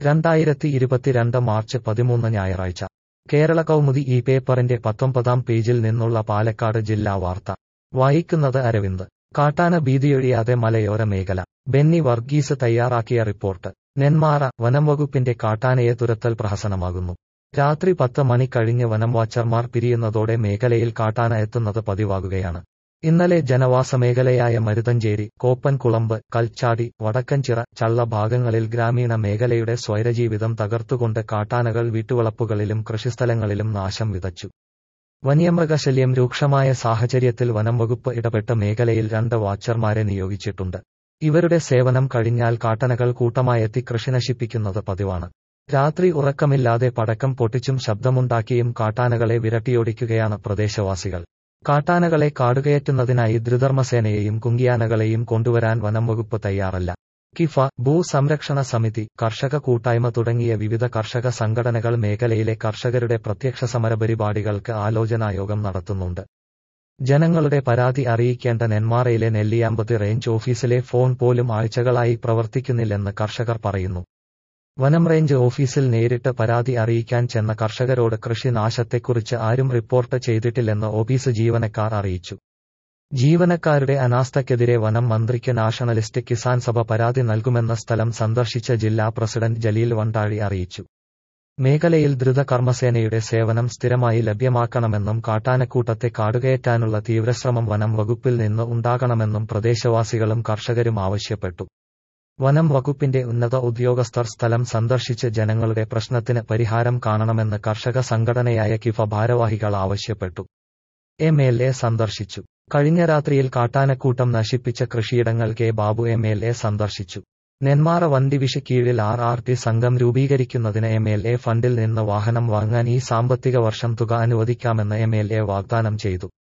രണ്ടായിരത്തി ഇരുപത്തിരണ്ട് മാർച്ച് പതിമൂന്ന് ഞായറാഴ്ച കേരള കൗമുദി ഈ പേപ്പറിന്റെ പത്തൊമ്പതാം പേജിൽ നിന്നുള്ള പാലക്കാട് ജില്ലാ വാർത്ത വായിക്കുന്നത് അരവിന്ദ് കാട്ടാന ഭീതിയൊഴിയാതെ മലയോര മേഖല ബെന്നി വർഗീസ് തയ്യാറാക്കിയ റിപ്പോർട്ട് നെന്മാറ വനം വകുപ്പിന്റെ കാട്ടാനയെ തുരത്തൽ പ്രഹസനമാകുന്നു രാത്രി പത്ത് മണി കഴിഞ്ഞ് വനം വാച്ചർമാർ പിരിയുന്നതോടെ മേഖലയിൽ കാട്ടാന എത്തുന്നത് പതിവാകുകയാണ് ഇന്നലെ ജനവാസ മേഖലയായ മരുതഞ്ചേരി കോപ്പൻകുളമ്പ് കൽച്ചാടി വടക്കഞ്ചിറ ചള്ള ഭാഗങ്ങളിൽ ഗ്രാമീണ മേഖലയുടെ സ്വൈരജീവിതം തകർത്തുകൊണ്ട് കാട്ടാനകൾ വീട്ടുവളപ്പുകളിലും കൃഷിസ്ഥലങ്ങളിലും നാശം വിതച്ചു വന്യമൃഗശല്യം രൂക്ഷമായ സാഹചര്യത്തിൽ വനം വകുപ്പ് ഇടപെട്ട മേഖലയിൽ രണ്ട് വാച്ചർമാരെ നിയോഗിച്ചിട്ടുണ്ട് ഇവരുടെ സേവനം കഴിഞ്ഞാൽ കാട്ടനകൾ കൂട്ടമായെത്തി കൃഷി നശിപ്പിക്കുന്നത് പതിവാണ് രാത്രി ഉറക്കമില്ലാതെ പടക്കം പൊട്ടിച്ചും ശബ്ദമുണ്ടാക്കിയും കാട്ടാനകളെ വിരട്ടിയോടിക്കുകയാണ് പ്രദേശവാസികൾ കാട്ടാനകളെ കാടുകയറ്റുന്നതിനായി ദ്രുധർമ്മസേനയെയും കുങ്കിയാനകളെയും കൊണ്ടുവരാൻ വനം വകുപ്പ് തയ്യാറല്ല കിഫ ഭൂസംരക്ഷണ സമിതി കർഷക കൂട്ടായ്മ തുടങ്ങിയ വിവിധ കർഷക സംഘടനകൾ മേഖലയിലെ കർഷകരുടെ പ്രത്യക്ഷ സമരപരിപാടികൾക്ക് ആലോചനായോഗം നടത്തുന്നുണ്ട് ജനങ്ങളുടെ പരാതി അറിയിക്കേണ്ട നെന്മാറയിലെ നെല്ലിയാമ്പതി റേഞ്ച് ഓഫീസിലെ ഫോൺ പോലും ആഴ്ചകളായി പ്രവർത്തിക്കുന്നില്ലെന്ന് കർഷകർ പറയുന്നു വനം റേഞ്ച് ഓഫീസിൽ നേരിട്ട് പരാതി അറിയിക്കാൻ ചെന്ന കർഷകരോട് കൃഷി നാശത്തെക്കുറിച്ച് ആരും റിപ്പോർട്ട് ചെയ്തിട്ടില്ലെന്ന് ഓഫീസ് ജീവനക്കാർ അറിയിച്ചു ജീവനക്കാരുടെ അനാസ്ഥയ്ക്കെതിരെ വനം മന്ത്രിക്ക് നാഷണലിസ്റ്റ് കിസാൻ സഭ പരാതി നൽകുമെന്ന സ്ഥലം സന്ദർശിച്ച ജില്ലാ പ്രസിഡന്റ് ജലീൽ വണ്ടാഴി അറിയിച്ചു മേഖലയിൽ ദ്രുത കർമ്മസേനയുടെ സേവനം സ്ഥിരമായി ലഭ്യമാക്കണമെന്നും കാട്ടാനക്കൂട്ടത്തെ കാടുകയറ്റാനുള്ള തീവ്രശ്രമം വനം വകുപ്പിൽ നിന്ന് ഉണ്ടാകണമെന്നും പ്രദേശവാസികളും കർഷകരും ആവശ്യപ്പെട്ടു വനം വകുപ്പിന്റെ ഉന്നത ഉദ്യോഗസ്ഥർ സ്ഥലം സന്ദർശിച്ച് ജനങ്ങളുടെ പ്രശ്നത്തിന് പരിഹാരം കാണണമെന്ന് കർഷക സംഘടനയായ കിഫ ഭാരവാഹികൾ ആവശ്യപ്പെട്ടു എം എൽ എ സന്ദർശിച്ചു കഴിഞ്ഞ രാത്രിയിൽ കാട്ടാനക്കൂട്ടം നശിപ്പിച്ച കൃഷിയിടങ്ങൾ K Babu M L A സന്ദർശിച്ചു നെന്മാറ വണ്ടിവിഷ കീഴിൽ ആർ ആർ ടി സംഘം രൂപീകരിക്കുന്നതിന് എം എൽ എ ഫണ്ടിൽ നിന്ന് വാഹനം വാങ്ങാൻ ഈ സാമ്പത്തിക വർഷം തുക അനുവദിക്കാമെന്ന് എം എൽ എ വാഗ്ദാനം ചെയ്തു